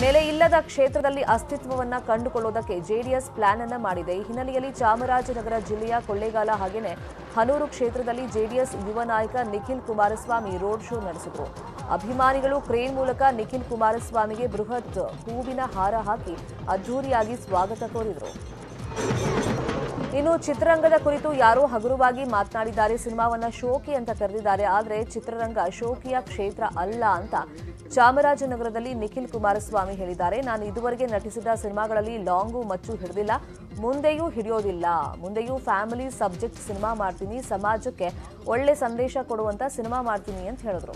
ನೆಲೆ ಇಲ್ಲದ ಕ್ಷೇತ್ರದಲ್ಲಿ ಅಸ್ತಿತ್ವವನ್ನ ಕಂಡುಕೊಳ್ಳುವುದಕ್ಕೆ ಜೆಡಿಎಸ್ ಪ್ಲಾನ್ ಅನ್ನ ಮಾಡಿದೆ ಈ ಹಿನ್ನೆಲೆಯಲ್ಲಿ ಚಾಮರಾಜನಗರ ಜಿಲ್ಲೆಯ ಕೊಳ್ಳೇಗಾಲ ಹಾಗೇನೆ ಹನೂರು ಕ್ಷೇತ್ರದಲ್ಲಿ ಜೆಡಿಎಸ್ ಯುವ ನಾಯಕ ನಿಖಿಲ್ ಕುಮಾರಸ್ವಾಮಿ ರೋಡ್ ಶೋ ನಡೆಸಿದರು ಅಭಿಮಾನಿಗಳು ಕ್ರೇನ್ ಮೂಲಕ ನಿಖಿಲ್ ಕುಮಾರಸ್ವಾಮಿಗೆ ಬೃಹತ್ ಹೂವಿನ ಹಾರ ಹಾಕಿ ಅದ್ದೂರಿಯಾಗಿ ಸ್ವಾಗತ ಕೋರಿದರು ಇನ್ನು ಚಿತ್ರರಂಗದ ಕುರಿತು ಯಾರೋ ಹಗುರವಾಗಿ ಮಾತನಾಡಿದ್ದಾರೆ ಸಿನಿಮಾವನ್ನ ಶೋಕಿ ಅಂತ ಕರೆದಿದ್ದಾರೆ ಆದರೆ ಚಿತ್ರರಂಗ ಶೋಕಿಯ ಕ್ಷೇತ್ರ ಅಲ್ಲ ಅಂತ ಚಾಮರಾಜನಗರದಲ್ಲಿ ನಿಖಿಲ್ ಕುಮಾರಸ್ವಾಮಿ ಹೇಳಿದ್ದಾರೆ ನಾನು ಇದುವರೆಗೆ ನಟಿಸಿದ ಸಿನಿಮಾಗಳಲ್ಲಿ ಲಾಂಗು ಮಚ್ಚು ಹಿಡಿದಿಲ್ಲ ಮುಂದೆಯೂ ಹಿಡಿಯೋದಿಲ್ಲ ಮುಂದೆಯೂ ಫ್ಯಾಮಿಲಿ ಸಬ್ಜೆಕ್ಟ್ ಸಿನಿಮಾ ಮಾಡ್ತೀನಿ ಸಮಾಜಕ್ಕೆ ಒಳ್ಳೆ ಸಂದೇಶ ಕೊಡುವಂತ ಸಿನಿಮಾ ಮಾಡ್ತೀನಿ ಅಂತ ಹೇಳಿದ್ರು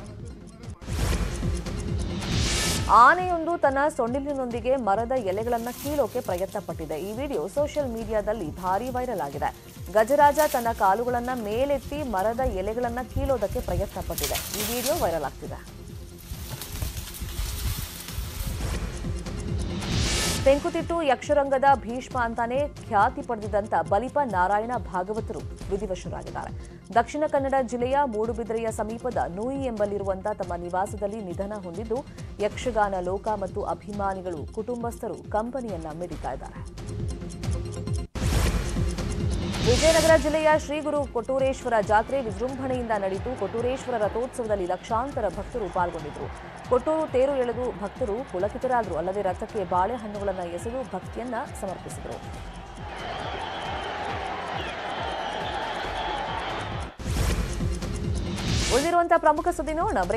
ಆನೆಯೊಂದು ತನ್ನ ಸೊಂಡಿಲಿನೊಂದಿಗೆ ಮರದ ಎಲೆಗಳನ್ನ ಕೀಳೋಕೆ ಪ್ರಯತ್ನ ಪಟ್ಟಿದೆ ಈ ವಿಡಿಯೋ ಸೋಷಿಯಲ್ ಮೀಡಿಯಾದಲ್ಲಿ ಭಾರಿ ವೈರಲ್ ಆಗಿದೆ ಗಜರಾಜ ತನ್ನ ಕಾಲುಗಳನ್ನ ಮೇಲೆತ್ತಿ ಮರದ ಎಲೆಗಳನ್ನ ಕೀಳೋದಕ್ಕೆ ಪ್ರಯತ್ನ ಪಟ್ಟಿದೆ ಈ ವಿಡಿಯೋ ವೈರಲ್ ಆಗ್ತಿದೆ ತೆಂಕುತಿಟ್ಟು ಯಕ್ಷರಂಗದ ಭೀಷ್ಮ ಅಂತಾನೆ ಖ್ಯಾತಿ ಪಡೆದಿದ್ದಂತ ಬಲಿಪ ನಾರಾಯಣ ಭಾಗವತರು ವಿಧಿವಶರಾಗಿದ್ದಾರೆ ದಕ್ಷಿಣ ಕನ್ನಡ ಜಿಲ್ಲೆಯ ಮೂಡುಬಿದಿರೆಯ ಸಮೀಪದ ನೂಯಿ ಎಂಬಲ್ಲಿರುವಂತಹ ತಮ್ಮ ನಿವಾಸದಲ್ಲಿ ನಿಧನ ಹೊಂದಿದ್ದು ಯಕ್ಷಗಾನ ಲೋಕ ಮತ್ತು ಅಭಿಮಾನಿಗಳು ಕುಟುಂಬಸ್ಥರು ಕಂಪನಿಯನ್ನ ಮಿಡಿತಾ ಇದ್ದಾರೆ ವಿಜಯನಗರ ಜಿಲ್ಲೆಯ ಶ್ರೀ ಗುರು ಕೊಟ್ಟೂರೇಶ್ವರ ಜಾತ್ರೆ ವಿಜೃಂಭಣೆಯಿಂದ ನಡೆಯಿತು ಕೊಟ್ಟೂರೇಶ್ವರ ರಥೋತ್ಸವದಲ್ಲಿ ಲಕ್ಷಾಂತರ ಭಕ್ತರು ಪಾಲ್ಗೊಂಡಿದ್ದರು ಕೊಟ್ಟೂರು ತೇರು ಎಳೆದು ಭಕ್ತರು ಪುಳಕಿತರಾದರು ಅಲ್ಲದೆ ರಥಕ್ಕೆ ಬಾಳೆಹಣ್ಣುಗಳನ್ನು ಎಸೆದು ಭಕ್ತಿಯನ್ನ ಸಮರ್ಪಿಸಿದರು ಉಳಿದಿರುವಂತಹ ಪ್ರಮುಖ ಸುದ್ದಿ ನೋಡೋಣ